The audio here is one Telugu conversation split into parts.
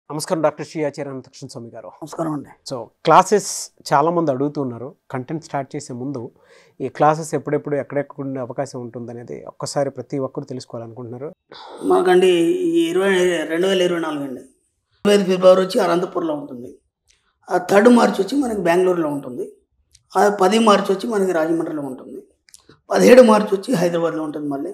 నమస్కారం డాక్టర్ శ్రీ ఆచార్య అనంతకృష్ణ స్వామి గారు నమస్కారం అండి సో క్లాసెస్ చాలామంది అడుగుతున్నారు కంటెంట్ స్టార్ట్ చేసే ముందు ఈ క్లాసెస్ ఎప్పుడెప్పుడు ఎక్కడెక్కడ ఉండే అవకాశం ఉంటుందనేది ఒక్కసారి ప్రతి ఒక్కరు తెలుసుకోవాలనుకుంటున్నారు మాకండి ఈ ఇరవై రెండు వేల ఇరవై నాలుగు అండి ఇరవై ఐదు ఫిబ్రవరి వచ్చి అనంతపూర్లో ఉంటుంది ఆ థర్డ్ మార్చ్ వచ్చి మనకి బెంగళూరులో ఉంటుంది ఆ పది మార్చ్ వచ్చి మనకి రాజమండ్రిలో ఉంటుంది పదిహేడు మార్చ్ వచ్చి హైదరాబాద్లో ఉంటుంది మళ్ళీ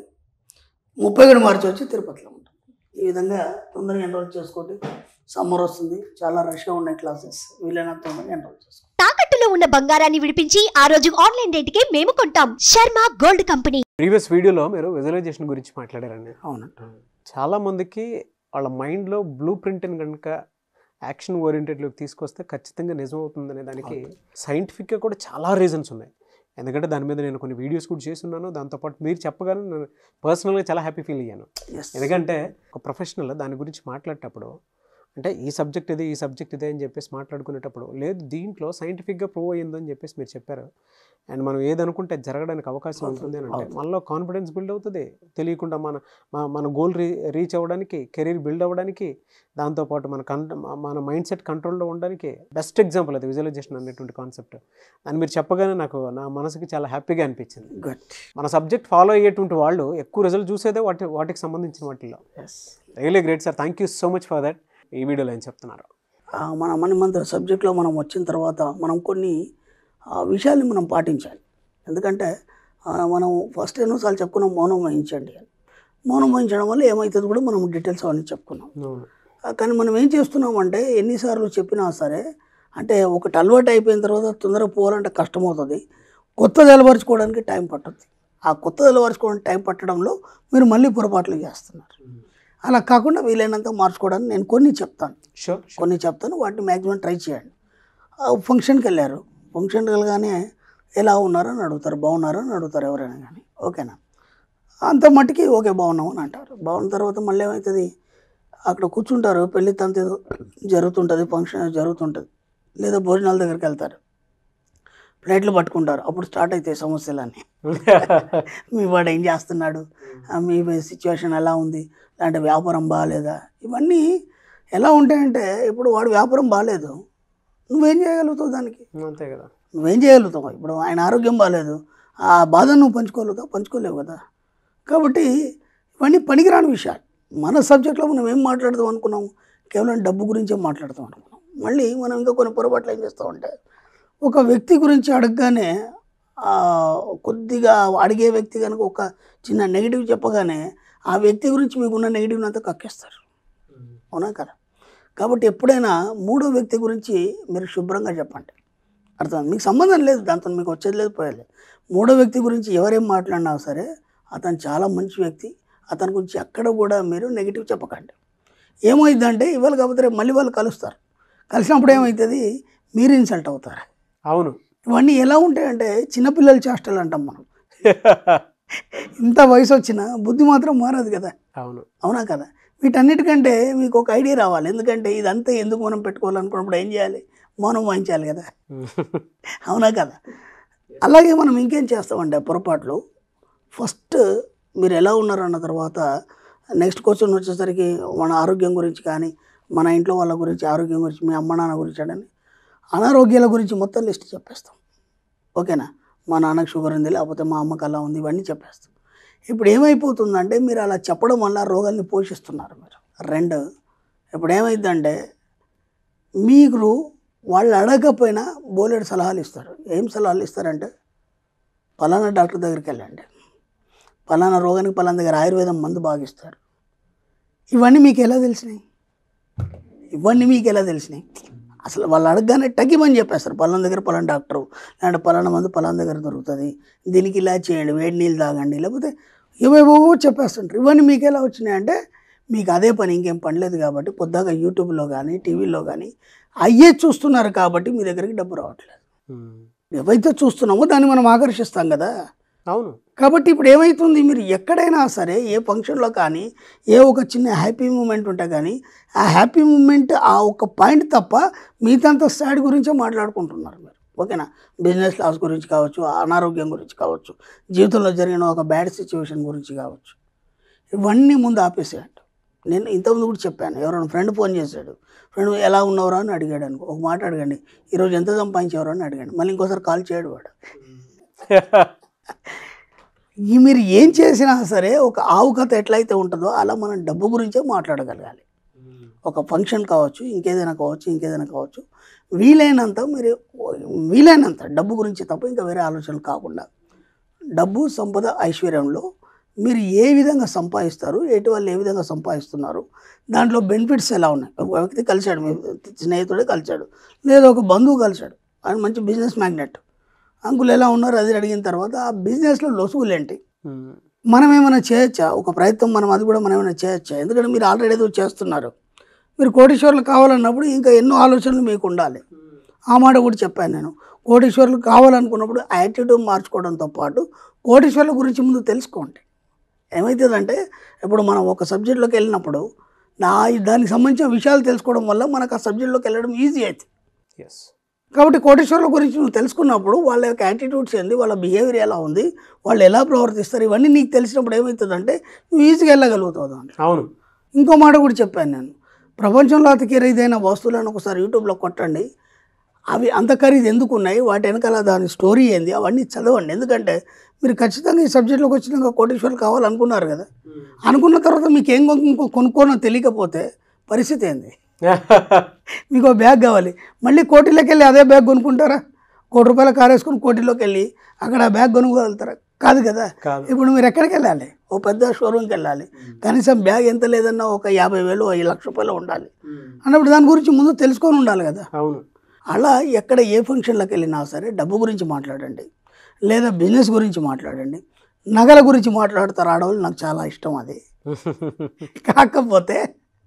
ముప్పై ఏడు మార్చ్ వచ్చి తిరుపతిలో ఉంటుంది ఈ విధంగా తొందరగా ఎన్రోల్ చేసుకోండి సమ్మర్ వస్తుంది చాలా రష్గా ఉన్నాయి క్లాసెస్ వీలైనంత తొందరగా ఎన్రోల్ చేసుకోండి తాకట్టులో ఉన్న బంగారాన్ని విడిపించి ఆ రోజు ఆన్లైన్ రేటుకే మేము కొంటాం శర్మ గోల్డ్ కంపెనీ ప్రీవియస్ వీడియోలో మీరు విజువలైజేషన్ గురించి మాట్లాడారండి అవునండి చాలామందికి వాళ్ళ మైండ్లో బ్లూ ప్రింట్ని కనుక యాక్షన్ ఓరియంటెడ్లోకి తీసుకొస్తే ఖచ్చితంగా నిజం అవుతుందనే దానికి సైంటిఫిక్గా కూడా చాలా రీజన్స్ ఉన్నాయి ఎందుకంటే దాని మీద నేను కొన్ని వీడియోస్ కూడా చేస్తున్నాను దాంతోపాటు మీరు చెప్పగానే నేను పర్సనల్గా చాలా హ్యాపీ ఫీల్ అయ్యాను ఎస్ ఎందుకంటే ఒక ప్రొఫెషనల్ దాని గురించి మాట్లాడేటప్పుడు అంటే ఈ సబ్జెక్ట్ ఇది ఈ సబ్జెక్ట్ ఇదే అని చెప్పేసి మాట్లాడుకునేటప్పుడు లేదు దీంట్లో సైంటిఫిక్గా ప్రూవ్ అయ్యిందని చెప్పేసి మీరు చెప్పారు అండ్ మనం ఏదనుకుంటే అది జరగడానికి అవకాశం ఉంటుంది అని అంటే అవుతుంది. మనలో కాన్ఫిడెన్స్ బిల్డ్ అవుతుంది తెలియకుండా మన మన- మన గోల్ రీ రీచ్ అవ్వడానికి కెరీర్ బిల్డ్ అవ్వడానికి దాంతోపాటు మన కన్ మన మైండ్ సెట్ కంట్రోల్లో ఉండడానికి బెస్ట్ ఎగ్జాంపుల్ అది విజువలైజేషన్ అనేటువంటి కాన్సెప్ట్ అని మీరు చెప్పగానే నాకు నా మనసుకి చాలా హ్యాపీగా అనిపించింది గుడ్ మన సబ్జెక్ట్ ఫాలో అయ్యేటువంటి వాళ్ళు ఎక్కువ రిజల్ట్ చూసేదే వాటి వాటికి సంబంధించిన వాటిల్లో yes really great sir thank you so much for that ఈ వీడియోలో ఏం చెప్తున్నారు ఆ, మన మనీ మంత్ర సబ్జెక్ట్లో మనం వచ్చిన తర్వాత మనం కొన్ని ఆ, విషయాల్ని మనం పాటించాలి ఎందుకంటే ఆ, మనం ఫస్ట్ ఎన్నోసార్లు చెప్పుకున్నాం మౌనం వహించండి అని మౌనం వహించడం వల్ల ఏమవుతుంది కూడా మనం డీటెయిల్స్ అవన్నీ చెప్పుకున్నాం అవును ఆ, కానీ మనం ఏం చేస్తున్నామంటే ఎన్నిసార్లు చెప్పినా సరే అంటే ఒకటి అలవాటు అయిపోయిన తర్వాత తొందరగా పోవాలంటే కష్టమవుతుంది కొత్తది అలవరుచుకోవడానికి టైం పట్టుద్ది ఆ కొత్తది అలవరుచుకోవడానికి టైం పట్టడంలో మీరు మళ్ళీ పొరపాట్లు చేస్తున్నారు అలా కాకుండా వీలైనంత మార్చుకోవడానికి నేను కొన్ని చెప్తాను షూర్ కొన్ని చెప్తాను వాటిని మ్యాక్సిమం ట్రై చేయండి ఆ ఫంక్షన్కి వెళ్ళారు ఫంక్షన్కి వెళ్ళగానే ఎలా ఉన్నారో అని అడుగుతారు బాగున్నారో అని అడుగుతారు ఎవరైనా కానీ ఓకేనా అంత మట్టికి ఓకే బాగున్నాం అని అంటారు బాగున్న తర్వాత మళ్ళీ ఏమవుతుంది అక్కడ కూర్చుంటారు పెళ్లి తంత ఏదో జరుగుతుంటుంది ఫంక్షన్ జరుగుతుంటుంది లేదా భోజనాల దగ్గరికి వెళ్తారు ప్లేట్లు పట్టుకుంటారు అప్పుడు స్టార్ట్ అవుతాయి సమస్యలన్నీ మీ వాడు ఏం చేస్తున్నాడు ఆ, మీ సిచ్యువేషన్ ఎలా ఉంది లేదంటే వ్యాపారం బాగాలేదా ఇవన్నీ ఎలా ఉంటాయంటే ఇప్పుడు వాడు వ్యాపారం బాగాలేదు నువ్వేం చేయగలుగుతావు దానికి అంతే కదా నువ్వేం చేయగలుగుతావు ఇప్పుడు ఆయన ఆరోగ్యం బాగాలేదు ఆ బాధ నువ్వు పంచుకోగలుగుతావు పంచుకోలేవు కదా కాబట్టి ఇవన్నీ పనికిరాని విషయాలు మన సబ్జెక్ట్లో మనం ఏం మాట్లాడదాం అనుకున్నాం కేవలం డబ్బు గురించే మాట్లాడతాం అనుకున్నాం మళ్ళీ మనం ఇంకా కొన్ని పొరపాట్లు ఏం చేస్తామంటే ఒక వ్యక్తి గురించి అడగగానే ఆ, కొద్దిగా అడిగే వ్యక్తి కనుక ఒక చిన్న నెగిటివ్ చెప్పగానే ఆ వ్యక్తి గురించి మీకున్న నెగిటివ్ని అంతా కక్కేస్తారు అవునా కదా కాబట్టి ఎప్పుడైనా మూడో వ్యక్తి గురించి మీరు శుభ్రంగా చెప్పండి అర్థం మీకు సంబంధం లేదు దాంతో మీకు వచ్చేది లేదు పోయేది లేదు. మూడో వ్యక్తి గురించి ఎవరేం మాట్లాడినా సరే అతను చాలా మంచి వ్యక్తి అతని గురించి ఎక్కడ కూడా మీరు నెగిటివ్ చెప్పకండి ఏమైందంటే ఇవాళ కాకపోతే రేపు మళ్ళీ వాళ్ళు కలుస్తారు కలిసినప్పుడు ఏమవుతుంది మీరు ఇన్సల్ట్ అవుతారు అవును ఇవన్నీ ఎలా ఉంటాయంటే చిన్నపిల్లల చేష్టలు అంటాం మనం ఇంత వయసు వచ్చినా బుద్ధి మాత్రం మారదు కదా అవును అవునా కదా వీటన్నిటికంటే మీకు ఒక ఐడియా రావాలి ఎందుకంటే ఇదంతా ఎందుకు మనం పెట్టుకోవాలనుకున్నప్పుడు ఏం చేయాలి మౌనం వహించాలి కదా అవునా కదా అలాగే మనం ఇంకేం చేస్తామంటే పొరపాట్లు ఫస్ట్ మీరు ఎలా ఉన్నారు అన్న తర్వాత నెక్స్ట్ క్వశ్చన్ వచ్చేసరికి మన ఆరోగ్యం గురించి కానీ మన ఇంట్లో వాళ్ళ గురించి ఆరోగ్యం గురించి మీ అమ్మ నాన్న గురించి అని అనారోగ్యాల గురించి మొత్తం లిస్ట్ చెప్పేస్తాం ఓకేనా మా నాన్నకు షుగర్ ఉంది లేకపోతే మా అమ్మకి అలా ఉంది ఇవన్నీ చెప్పేస్తాం ఇప్పుడు ఏమైపోతుందంటే మీరు అలా చెప్పడం వల్ల రోగాల్ని పోషిస్తున్నారు మీరు రెండు ఇప్పుడు ఏమైందంటే మీరు వాళ్ళు అడగకపోయినా బోలెడు సలహాలు ఇస్తారు ఏం సలహాలు ఇస్తారంటే పలానా డాక్టర్ దగ్గరికి వెళ్ళండి పలానా రోగానికి పలానా దగ్గర ఆయుర్వేదం మందు బాగా ఇస్తారు ఇవన్నీ మీకు ఎలా తెలిసినాయి ఇవన్నీ మీకు ఎలా తెలిసినాయి అసలు వాళ్ళు అడగగానే టగిమని చెప్పేస్తారు పలానా దగ్గర పలానా డాక్టరు లేదంటే పలానా మందు పలానా దగ్గర దొరుకుతుంది దీనికి ఇలా చేయండి వేడి నీళ్ళు తాగండి లేకపోతే ఏవేవో చెప్పేస్తుంటారు ఇవన్నీ మీకు ఎలా వచ్చినాయి అంటే మీకు అదే పని ఇంకేం పని లేదు కాబట్టి పొద్దాక యూట్యూబ్లో కానీ టీవీలో కానీ అయ్యే చూస్తున్నారు కాబట్టి మీ దగ్గరికి డబ్బు రావట్లేదు ఉమ్. ఏవైతే చూస్తున్నామో దాన్ని మనం ఆకర్షిస్తాం కదా అవును కాబట్టి ఇప్పుడు ఏమవుతుంది మీరు ఎక్కడైనా సరే ఏ ఫంక్షన్లో కానీ ఏ ఒక చిన్న హ్యాపీ మూమెంట్ ఉంటే కానీ ఆ హ్యాపీ మూమెంట్ ఆ ఒక పాయింట్ తప్ప మిగతాంత సాడ్ గురించే మాట్లాడుకుంటున్నారు మీరు ఓకేనా బిజినెస్ లాస్ గురించి కావచ్చు అనారోగ్యం గురించి కావచ్చు జీవితంలో జరిగిన ఒక బ్యాడ్ సిచ్యువేషన్ గురించి కావచ్చు ఇవన్నీ ముందు ఆపేసేయండి నేను ఇంతకుముందు కూడా చెప్పాను ఎవరైనా ఫ్రెండ్ ఫోన్ చేశాడు ఫ్రెండ్ ఎలా ఉన్నవరా అని అడిగాడు అనుకో ఒక మాట అడగండి ఈరోజు ఎంత సంపాదించేవరా అని అడగండి మళ్ళీ ఇంకోసారి కాల్ చేయడు వాడు ఈ మీరు ఏం చేసినా సరే ఒక ఆవు కథ ఎట్లయితే ఉంటుందో అలా మనం డబ్బు గురించే మాట్లాడగలగాలి ఒక ఫంక్షన్ కావచ్చు ఇంకేదైనా కావచ్చు ఇంకేదైనా కావచ్చు వీలైనంత మీరు వీలైనంత డబ్బు గురించి తప్ప ఇంకా వేరే ఆలోచనలు కాకుండా డబ్బు సంపద ఐశ్వర్యంలో మీరు ఏ విధంగా సంపాదిస్తారు ఎటు వాళ్ళు ఏ విధంగా సంపాదిస్తున్నారు దాంట్లో బెనిఫిట్స్ ఎలా ఉన్నాయి ఒక వ్యక్తి కలిశాడు మీ స్నేహితుడే కలిశాడు లేదా ఒక బంధువు కలిశాడు ఆయన మంచి బిజినెస్ మ్యాగ్నెట్ అంకుల్ ఎలా ఉన్నారు అది అడిగిన తర్వాత ఆ బిజినెస్లో లొసుగులు ఏంటి మనం ఏమైనా చేయొచ్చా ఒక ప్రయత్నం మనం అది కూడా మనం ఏమైనా చేయొచ్చా ఎందుకంటే మీరు ఆల్రెడీ ఏదో చేస్తున్నారు మీరు కోటీశ్వర్లు కావాలన్నప్పుడు ఇంకా ఎన్నో ఆలోచనలు మీకు ఉండాలి ఆ మాట కూడా చెప్పాను నేను కోటీశ్వర్లు కావాలనుకున్నప్పుడు ఆ యాటిట్యూడ్ మార్చుకోవడంతో పాటు కోటీశ్వర్ల గురించి ముందు తెలుసుకోండి ఏమవుతుందంటే ఇప్పుడు మనం ఒక సబ్జెక్ట్లోకి వెళ్ళినప్పుడు నా దానికి సంబంధించిన విషయాలు తెలుసుకోవడం వల్ల మనకు ఆ సబ్జెక్ట్లోకి వెళ్ళడం ఈజీ అవుతుంది ఎస్ కాబట్టి కోటేశ్వర్ల గురించి నువ్వు తెలుసుకున్నప్పుడు వాళ్ళ యొక్క యాటిట్యూడ్స్ ఏంది వాళ్ళ బిహేవియర్ ఎలా ఉంది వాళ్ళు ఎలా ప్రవర్తిస్తారు ఇవన్నీ నీకు తెలిసినప్పుడు ఏమవుతుందంటే నువ్వు ఈజీగా వెళ్ళగలుగుతావు దాంట్లో అవును ఇంకో మాట కూడా చెప్పాను నేను ప్రపంచంలో అతి ఖరీదైన వస్తువులను ఒకసారి యూట్యూబ్లో కొట్టండి అవి అంత ఖరీదు ఎందుకు ఉన్నాయి వాటి వెనకాల దాని స్టోరీ ఏంది అవన్నీ చదవండి ఎందుకంటే మీరు ఖచ్చితంగా ఈ సబ్జెక్ట్లోకి వచ్చినాక కోటేశ్వర్లు కావాలనుకున్నారు కదా అనుకున్న తర్వాత మీకు ఏం కొను- ఇంకో కొనుక్కోనో తెలియకపోతే పరిస్థితి ఏంది మీకు ఒక బ్యాగ్ కావాలి మళ్ళీ కోటిలోకి వెళ్ళి అదే బ్యాగ్ కొనుక్కుంటారా కోటి రూపాయల కారు వేసుకుని కోటిలోకి వెళ్ళి అక్కడ ఆ బ్యాగ్ కొనుక్కోగలుగుతారా కాదు కదా కాదు ఇప్పుడు మీరు ఎక్కడికి వెళ్ళాలి ఓ పెద్ద షోరూమ్కి వెళ్ళాలి కనీసం బ్యాగ్ ఎంత లేదన్నా ఒక యాభై వేలు ఐదు లక్ష రూపాయలు ఉండాలి అన్నప్పుడు దాని గురించి ముందు తెలుసుకొని ఉండాలి కదా అవును అలా ఎక్కడ ఏ ఫంక్షన్లకు వెళ్ళినా సరే డబ్బు గురించి మాట్లాడండి లేదా బిజినెస్ గురించి మాట్లాడండి నగల గురించి మాట్లాడతారు ఆడవాళ్ళు నాకు చాలా ఇష్టం అది కాకపోతే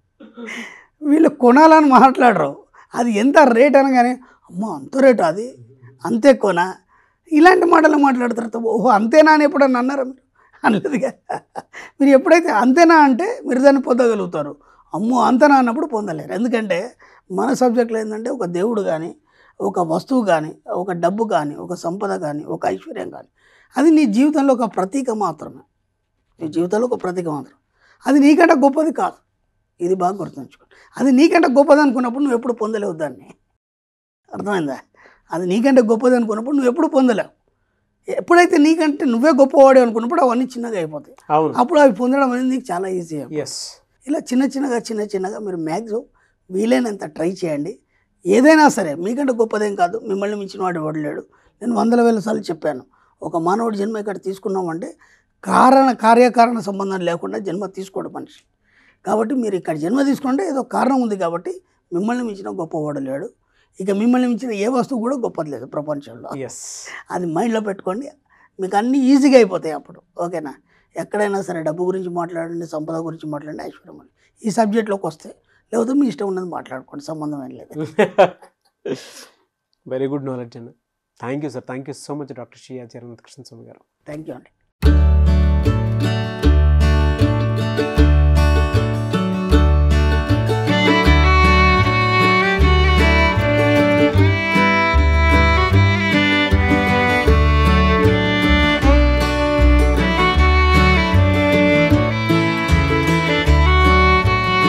వీళ్ళు కొనాలని మాట్లాడరు అది ఎంత రేట్ అనగానే అమ్మో అంత రేటు అది అంతే కొనా ఇలాంటి మాటలు మాట్లాడతారు తప్ప, ఓహో అంతేనా అని ఎప్పుడన్నా అన్నారా మీరు అనలేదుగా మీరు ఎప్పుడైతే అంతేనా అంటే మీరు దాన్ని పొందగలుగుతారు అమ్మో అంతనా అన్నప్పుడు పొందలేరు ఎందుకంటే మన సబ్జెక్ట్లో ఏంటంటే ఒక దేవుడు కానీ ఒక వస్తువు కానీ ఒక డబ్బు కానీ ఒక సంపద కానీ ఒక ఐశ్వర్యం కానీ అది నీ జీవితంలో ఒక ప్రతీక మాత్రమే నీ జీవితంలో ఒక ప్రతీక మాత్రం అది నీకంటే గొప్పది కాదు ఇది బాగా గుర్తుంచుకో అది నీకంటే గొప్పది అనుకున్నప్పుడు నువ్వు ఎప్పుడు పొందలేవు దాన్ని అర్థమైందా అది నీకంటే గొప్పది అనుకున్నప్పుడు నువ్వు ఎప్పుడు పొందలేవు ఎప్పుడైతే నీకంటే నువ్వే గొప్పవాడు అనుకున్నప్పుడు అవన్నీ చిన్నగా అయిపోతాయి అవును అప్పుడు అవి పొందడం అనేది నీకు చాలా ఈజీ ఎస్ ఇలా చిన్న చిన్నగా చిన్న చిన్నగా మీరు మ్యాక్సిమం వీలైనంత ట్రై చేయండి ఏదైనా సరే మీకంటే గొప్పదేం కాదు మిమ్మల్ని మించిన వాడు ఇవ్వడలేడు నేను వందల వేల సార్లు చెప్పాను ఒక మానవుడి జన్మ ఇక్కడ తీసుకున్నామంటే కారణ కార్యకారణ సంబంధం లేకుండా జన్మ తీసుకోవడం మనిషి కాబట్టి మీరు ఇక్కడ జన్మ తీసుకుంటే ఏదో కారణం ఉంది కాబట్టి మిమ్మల్ని మించిన గొప్పవాడు లేడు ఇక మిమ్మల్ని మించిన ఏ వస్తువు కూడా గొప్పది లేదు ప్రపంచంలో ఎస్ అది మైండ్లో పెట్టుకోండి మీకు అన్నీ ఈజీగా అయిపోతాయి అప్పుడు ఓకేనా ఎక్కడైనా సరే డబ్బు గురించి మాట్లాడండి సంపద గురించి మాట్లాడండి ఐశ్వర్యం గురించి. ఈ సబ్జెక్ట్లోకి వస్తే లేకపోతే మీ ఇష్టం ఉన్నది మాట్లాడుకోండి సంబంధం ఏం లేదు వెరీ గుడ్ నాలెడ్జ్ అన్న thank you sir thank you so much doctor Shri Acharya Krishna Swamy garu thank you అండి